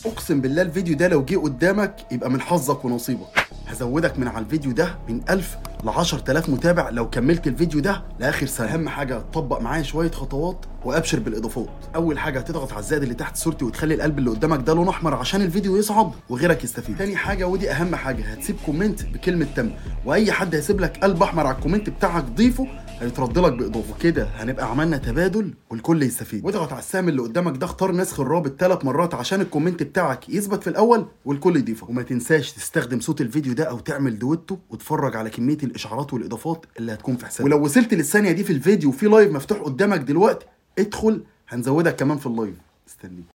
اقسم بالله الفيديو ده لو جه قدامك يبقى من حظك ونصيبك هزودك من على الفيديو ده من 1000 ل 10000 متابع لو كملت الفيديو ده لاخر سنه اهم حاجه تطبق معايا شويه خطوات وابشر بالاضافات اول حاجه هتضغط على الزائد اللي تحت صورتي وتخلي القلب اللي قدامك ده لون احمر عشان الفيديو يصعد وغيرك يستفيد تاني حاجه ودي اهم حاجه هتسيب كومنت بكلمه تم واي حد هيسيب لك قلب احمر على الكومنت بتاعك ضيفه هيترد لك باضافه كده هنبقى عملنا تبادل والكل يستفيد واضغط على السهم اللي قدامك ده اختار نسخ الرابط ثلاث مرات عشان الكومنت بتاعك يثبت في الاول والكل يضيفه وما تنساش تستخدم صوت الفيديو ده او تعمل دويتو وتفرج على كميه الاشعارات والاضافات اللي هتكون في حسابك ولو وصلت للثانيه دي في الفيديو وفي لايف مفتوح قدامك دلوقتي ادخل هنزودك كمان في اللايف استنيك